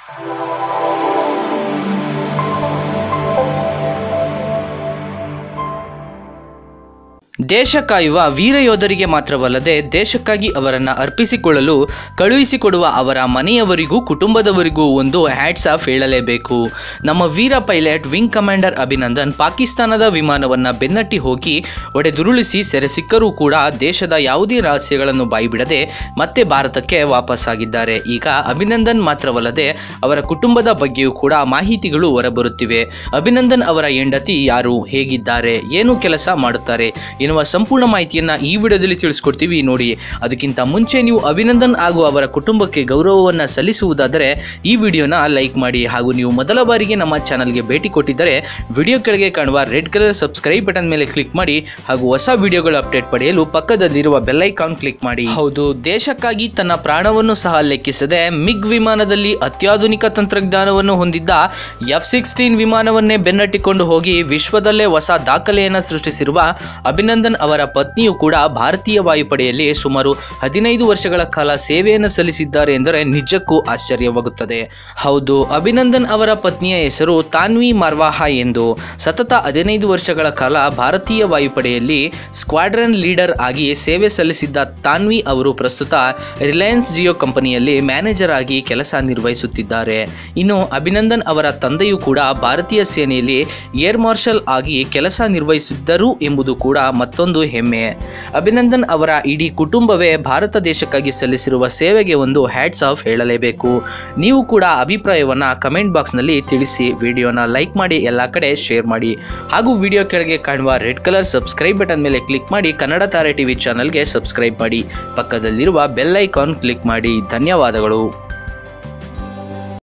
ದೇಶ ಕಾಯುವ ವೀರ ಯೋಧರಿಗೆ ಮಾತ್ರವಲ್ಲದೆ ದೇಶಕ್ಕಾಗಿ ಅವರನ್ನು ಅರ್ಪಿಸಿಕೊಳ್ಳಲು ಕಳುಹಿಸಿಕೊಡುವ ಅವರ ಮನೆಯವರಿಗೂ ಕುಟುಂಬದವರಿಗೂ ಒಂದು ಹ್ಯಾಟ್ಸ್ ಆಫ್ ಹೇಳಲೇಬೇಕು ನಮ್ಮ ವೀರ ಪೈಲಟ್ ವಿಂಗ್ ಕಮಾಂಡರ್ ಅಭಿನಂದನ್ ಪಾಕಿಸ್ತಾನದ ವಿಮಾನವನ್ನು ಬೆನ್ನಟ್ಟಿ ಹೋಗಿ ಒಡೆದುರುಳಿಸಿ ಸೆರೆ ಸಿಕ್ಕರೂ ಕೂಡ ದೇಶದ ಯಾವುದೇ ರಹಸ್ಯಗಳನ್ನು ಬಾಯಿಬಿಡದೆ ಮತ್ತೆ ಭಾರತಕ್ಕೆ ವಾಪಸ್ಸಾಗಿದ್ದಾರೆ ಈಗ ಅಭಿನಂದನ್ ಮಾತ್ರವಲ್ಲದೆ ಅವರ ಕುಟುಂಬದ ಬಗ್ಗೆಯೂ ಕೂಡ ಮಾಹಿತಿಗಳು ಹೊರಬರುತ್ತಿವೆ ಅಭಿನಂದನ್ ಅವರ ಹೆಂಡತಿ ಯಾರು ಹೇಗಿದ್ದಾರೆ ಏನು ಕೆಲಸ ಮಾಡುತ್ತಾರೆ ಎನ್ನುವ ಸಂಪೂರ್ಣ ಮಾಹಿತಿಯನ್ನ ಈ ವಿಡಿಯೋದಲ್ಲಿ ತಿಳಿಸ್ಕೊಡ್ತೀವಿ ನೋಡಿ ಅದಕ್ಕಿಂತ ಮುಂಚೆ ನೀವು ಅಭಿನಂದನ್ ಹಾಗೂ ಅವರ ಕುಟುಂಬಕ್ಕೆ ಗೌರವವನ್ನ ಸಲ್ಲಿಸುವುದಾದರೆ ಈ ವಿಡಿಯೋನ ಲೈಕ್ ಮಾಡಿ ಹಾಗೂ ನೀವು ಮೊದಲ ಬಾರಿಗೆ ನಮ್ಮ ಚಾನಲ್ಗೆ ಭೇಟಿ ಕೊಟ್ಟಿದ್ದರೆ ವಿಡಿಯೋ ಕೆಳಗೆ ಕಾಣುವ ರೆಡ್ ಕಲರ್ ಸಬ್ಸ್ಕ್ರೈಬ್ ಬಟನ್ ಮೇಲೆ ಕ್ಲಿಕ್ ಮಾಡಿ ಹಾಗೂ ಹೊಸ ವಿಡಿಯೋಗಳ ಅಪ್ಡೇಟ್ ಪಡೆಯಲು ಪಕ್ಕದಲ್ಲಿರುವ ಬೆಲ್ ಐಕಾನ್ ಕ್ಲಿಕ್ ಮಾಡಿ ಹೌದು ದೇಶಕ್ಕಾಗಿ ತನ್ನ ಪ್ರಾಣವನ್ನು ಸಹ ಲೆಕ್ಕಿಸದೆ ಮಿಗ್ ವಿಮಾನದಲ್ಲಿ ಅತ್ಯಾಧುನಿಕ ತಂತ್ರಜ್ಞಾನವನ್ನು ಹೊಂದಿದ್ದ ಎಫ್ ಸಿಕ್ಸ್ಟೀನ್ ವಿಮಾನವನ್ನೇ ಬೆನ್ನಟ್ಟಿಕೊಂಡು ಹೋಗಿ ವಿಶ್ವದಲ್ಲೇ ಹೊಸ ದಾಖಲೆಯನ್ನು ಸೃಷ್ಟಿಸಿರುವ ಅಭಿನಂದನ್ ಅವರ ಪತ್ನಿಯು ಕೂಡ ಭಾರತೀಯ ವಾಯುಪಡೆಯಲ್ಲಿ ಸುಮಾರು ಹದಿನೈದು ವರ್ಷಗಳ ಕಾಲ ಸೇವೆಯನ್ನು ಸಲ್ಲಿಸಿದ್ದಾರೆ ಎಂದರೆ ನಿಜಕ್ಕೂ ಆಶ್ಚರ್ಯವಾಗುತ್ತದೆ ಹೌದು ಅಭಿನಂದನ್ ಅವರ ಪತ್ನಿಯ ಹೆಸರು ತಾನ್ವಿ ಮಾರ್ವಾಹ ಎಂದು ಸತತ ಹದಿನೈದು ವರ್ಷಗಳ ಕಾಲ ಭಾರತೀಯ ವಾಯುಪಡೆಯಲ್ಲಿ ಸ್ಕ್ವಾಡ್ರನ್ ಲೀಡರ್ ಆಗಿ ಸೇವೆ ಸಲ್ಲಿಸಿದ್ದ ತಾನ್ವಿ ಅವರು ಪ್ರಸ್ತುತ ರಿಲಯನ್ಸ್ ಜಿಯೋ ಕಂಪನಿಯಲ್ಲಿ ಮ್ಯಾನೇಜರ್ ಆಗಿ ಕೆಲಸ ನಿರ್ವಹಿಸುತ್ತಿದ್ದಾರೆ ಇನ್ನು ಅಭಿನಂದನ್ ಅವರ ತಂದೆಯೂ ಕೂಡ ಭಾರತೀಯ ಸೇನೆಯಲ್ಲಿ ಏರ್ ಮಾರ್ಷಲ್ ಆಗಿ ಕೆಲಸ ನಿರ್ವಹಿಸಿದ್ದರು ಎಂಬುದು ಕೂಡ ಮತ್ತೊಂದು ಹೆಮ್ಮೆ ಅಭಿನಂದನ್ ಅವರ ಇಡೀ ಕುಟುಂಬವೇ ಭಾರತ ದೇಶಕ್ಕಾಗಿ ಸಲ್ಲಿಸಿರುವ ಸೇವೆಗೆ ಒಂದು ಹ್ಯಾಟ್ಸ್ ಆಫ್ ಹೇಳಲೇಬೇಕು ನೀವು ಕೂಡ ಅಭಿಪ್ರಾಯವನ್ನ ಕಮೆಂಟ್ ಬಾಕ್ಸ್ನಲ್ಲಿ ತಿಳಿಸಿ ವಿಡಿಯೋನ ಲೈಕ್ ಮಾಡಿ ಎಲ್ಲ ಕಡೆ ಶೇರ್ ಮಾಡಿ ಹಾಗೂ ವಿಡಿಯೋ ಕೆಳಗೆ ಕಾಣುವ ರೆಡ್ ಕಲರ್ ಸಬ್ಸ್ಕ್ರೈಬ್ ಬಟನ್ ಮೇಲೆ ಕ್ಲಿಕ್ ಮಾಡಿ ಕನ್ನಡ ತಾರೆ ಟಿವಿ ಚಾನಲ್ಗೆ ಸಬ್ಸ್ಕ್ರೈಬ್ ಮಾಡಿ ಪಕ್ಕದಲ್ಲಿರುವ ಬೆಲ್ ಐಕಾನ್ ಕ್ಲಿಕ್ ಮಾಡಿ ಧನ್ಯವಾದಗಳು